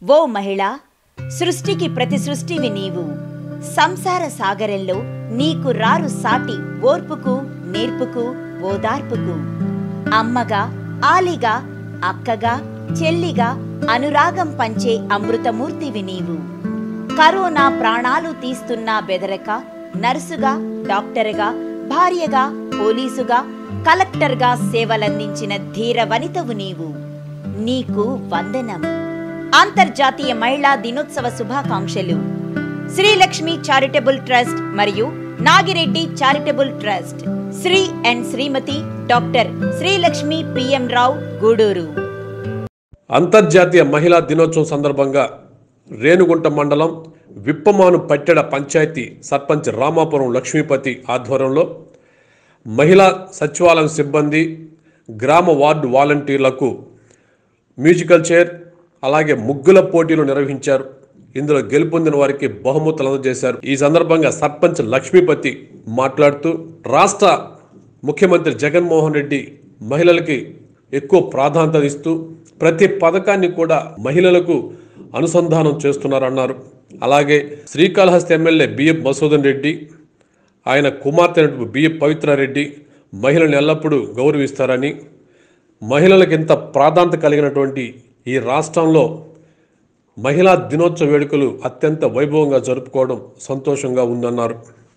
ఓ మహిళ సృష్టికి ప్రతి సృష్టివి నీవు సంసార సాగరంలో నీకు రారు సాటి ఓర్పుకు నేర్పుకు ఓదార్పుకు అమ్మగా ఆలిగా అక్కగా చెల్లిగా అనురాగం పంచే అమృతమూర్తివి నీవు కరోనా ప్రాణాలు తీస్తున్నా బెదరక నర్సుగా డాక్టరుగా భార్యగా పోలీసుగా కలెక్టర్గా సేవలందించిన ధీర వనితవు నీవు నీకు వందనం అంతర్జాతీయ మహిళా దినోత్సవ శుభాకాంక్షలు శ్రీలక్ష్మి చారిటబుల్ ట్రస్ట్ మరియు Nagireddy charitable trust Shri and Shrimati doctor Srilakshmi PM Rao Gudur అంతర్జాతీయ మహిళా దినోత్సవం సందర్భంగా రేణుగుంట మండలం విప్పమాను పట్టెడ పంచాయతీ సర్పంచ్ రామాపురం లక్ష్మీపతి ఆధ్వర్యంలో మహిళా సచివాలయం సిబ్బంది గ్రామ వార్డు వాలంటీర్లకు మ్యూజికల్ చైర్ అలాగే ముగ్గుల పోటీలు నిర్వహించారు ఇందులో గెలుపొందిన వారికి బహుమతులు అందజేశారు ఈ సందర్భంగా సర్పంచ్ లక్ష్మీపతి మాట్లాడుతూ రాష్ట్ర ముఖ్యమంత్రి జగన్మోహన్ రెడ్డి మహిళలకి ఎక్కువ ప్రాధాన్యత ఇస్తూ ప్రతి పథకాన్ని కూడా మహిళలకు అనుసంధానం చేస్తున్నారన్నారు అలాగే శ్రీకాళహస్తి ఎమ్మెల్యే బిఎఫ్ మసూదన్ రెడ్డి ఆయన కుమార్తె బిఎఫ్ పవిత్రారెడ్డి మహిళలను ఎల్లప్పుడూ గౌరవిస్తారని మహిళలకు ఇంత ప్రాధాన్యత కలిగినటువంటి ఈ రాష్ట్రంలో మహిళా దినోత్సవ వేడుకలు అత్యంత వైభవంగా జరుపుకోవడం సంతోషంగా ఉందన్నారు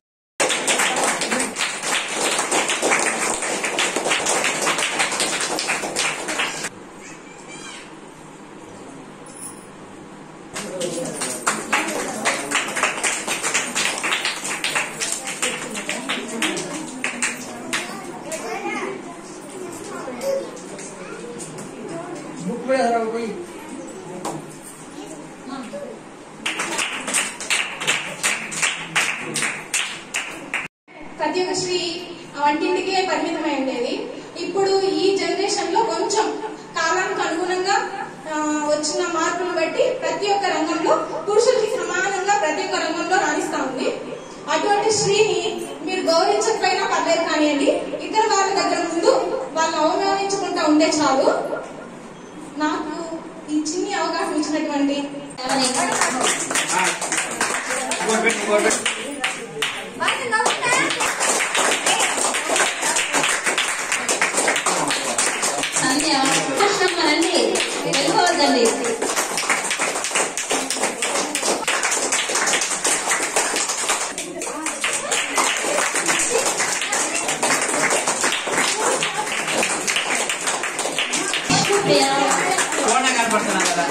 ప్రతి ఒక్క స్త్రీ వంటింటికే పరిమితమై ఉండేది ఇప్పుడు ఈ జనరేషన్ లో కొంచెం కాలానికి అనుగుణంగా ఆ, వచ్చిన మార్పును బట్టి ప్రతి ఒక్క రంగంలో పురుషులకి సమానంగా ప్రతి ఒక్క రంగంలో రాణిస్తా ఉంది అటువంటి స్త్రీని మీరు గౌరవించకపోయినా పర్లేదు కానివ్వండి ఇతర వాళ్ళ దగ్గర ముందు వాళ్ళని అవమానించుకుంటా ఉంటే చాలు నాకు ఈ చిన్ని అవకాశం ఇచ్చినటువంటి సంధ్య కృష్ణమ్మ రండి వెళ్ళిపోవద్దండి ప్రియా ఫోన్ కనపడుతున్నా కదా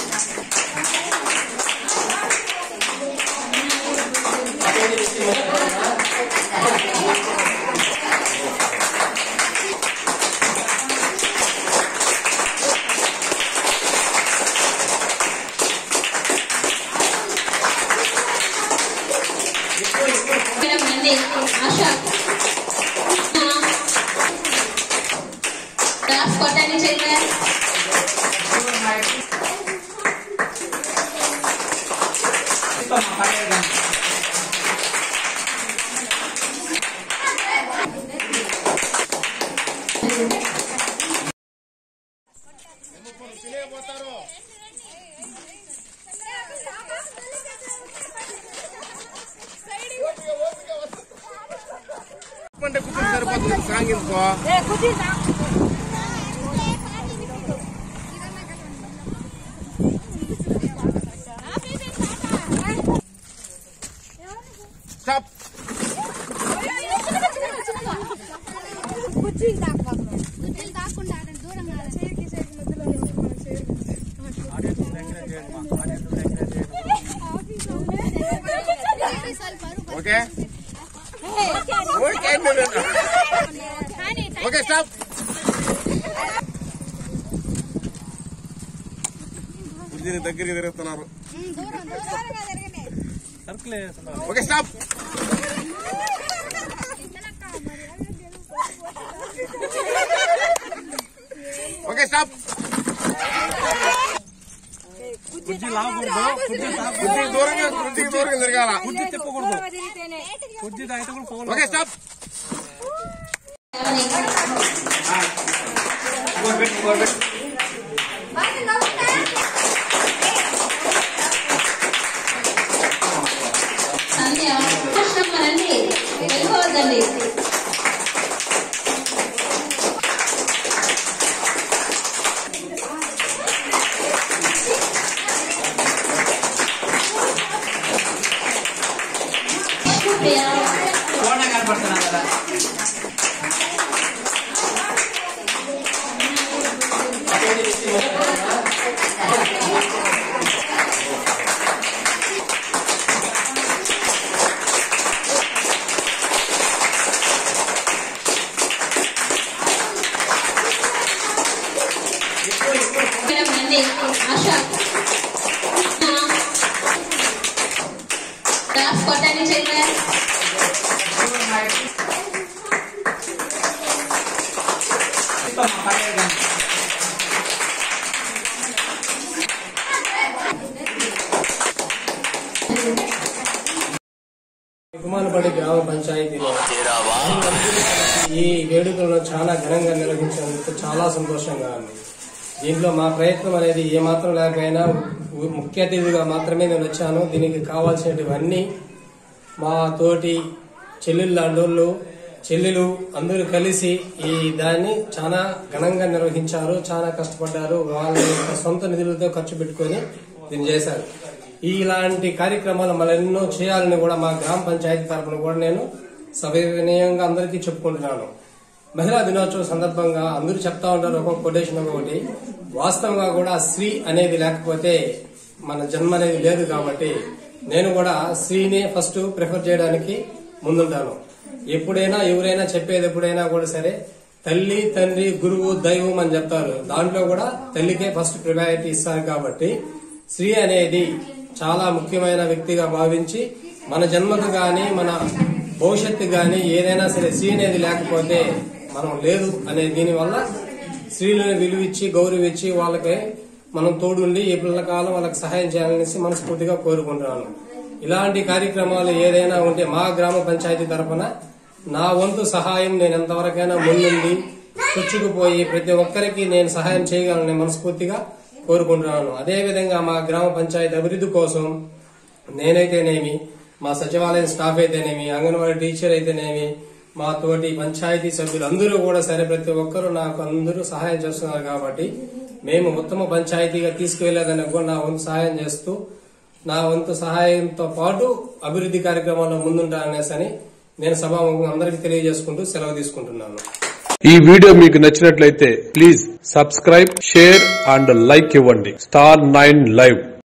మేడం రండి ఆశ క్లాస్ కొట్టండి చెల్లె పంటే కూర్చొని సరిపోతుంది సాంగించుకో stop okay okay okay stop దీని దగ్గరికి తిరుగుతున్నారు ఓకే స్టాప్ ఓకే స్టాప్ కుర్చీ దూరంగా కుర్చీ దూరంగా తిరగాల ఓకే స్టాప్ వెళ్ళిపోవద్దండి ప్రియా ఫోన్ కనపడుతున్నా కదా మేడం రండి ఆశ క్లాస్ కొట్టండి చిల్డ్రన్ కుమారపల్లి గ్రామ పంచాయతీలో ఈ వేడుకలను చాలా ఘనంగా నిర్వహించినందుకు చాలా సంతోషంగా ఉంది దీంట్లో మా ప్రయత్నం అనేది ఏమాత్రం లేకపోయినా ము- ముఖ్య అతిథిగా మాత్రమే నేను వచ్చాను దీనికి కావాల్సినటువన్నీ మా తోటి చెల్లెళ్ళు అండోళ్ళు చెల్లెలు అందరూ కలిసి ఈ దాన్ని చాలా ఘనంగా నిర్వహించారు చాలా కష్టపడ్డారు వాళ్ళ యొక్క సొంత నిధులతో ఖర్చు పెట్టుకొని దీన్ని చేశారు ఇలాంటి కార్యక్రమాలు మరెన్నో చేయాలని కూడా మా గ్రామ పంచాయతీ తరఫున కూడా నేను సవినయంగా అందరికీ చెప్పుకుంటున్నాను మహిళా దినోత్సవం సందర్భంగా అందరూ చెప్తా ఉంటారు ఒక్కొక్క కొటేషన్ ఒకటి వాస్తవంగా కూడా స్త్రీ అనేది లేకపోతే మన జన్మ అనేది లేదు కాబట్టి నేను కూడా స్త్రీనే ఫస్ట్ ప్రిఫర్ చేయడానికి ముందుంటాను ఎప్పుడైనా ఎవరైనా చెప్పేది ఎప్పుడైనా కూడా సరే తల్లి తండ్రి గురువు దైవం అని చెప్తారు దాంట్లో కూడా తల్లికే ఫస్ట్ ప్రియారిటీ ఇస్తారు కాబట్టి స్త్రీ అనేది చాలా ముఖ్యమైన వ్యక్తిగా భావించి మన జన్మకు గాని మన భవిష్యత్తు గాని ఏదైనా సరే స్త్రీ అనేది లేకపోతే మనం లేదు అనే దీని వల్ల స్త్రీలను విలువిచ్చి గౌరవించి వాళ్ళకి మనం తోడుండి ఈ పిల్లల కాలం వాళ్ళకి సహాయం చేయాలనేసి మనస్ఫూర్తిగా కోరుకుంటున్నాను ఇలాంటి కార్యక్రమాలు ఏదైనా ఉంటే మా గ్రామ పంచాయతీ తరఫున నా వంతు సహాయం నేను ఎంతవరకైనా ముందుండి చొచ్చుకుపోయి ప్రతి ఒక్కరికి నేను సహాయం చేయగలను మనస్ఫూర్తిగా కోరుకుంటున్నాను అదేవిధంగా మా గ్రామ పంచాయతీ అభివృద్ధి కోసం నేనైతేనేమి మా సచివాలయం స్టాఫ్ అయితేనేమి అంగన్వాడీ టీచర్ అయితేనేమి మా తోటి పంచాయతీ సభ్యులు అందరూ కూడా సరే ప్రతి ఒక్కరూ నాకు అందరూ సహాయం చేస్తున్నారు కాబట్టి మేము ఉత్తమ పంచాయతీగా తీసుకువెళ్లేదని కూడా నా వంతు సహాయం చేస్తూ నా వంతు సహాయంతో పాటు అభివృద్ధి కార్యక్రమాల్లో ముందుంటాననేసని నేను సభాముఖంగా అందరికీ తెలియజేసుకుంటూ సెలవు తీసుకుంటున్నాను ఈ వీడియో మీకు నచ్చినట్లయితే please subscribe share and like ఇవ్వండి స్టార్ నైన్ లైవ్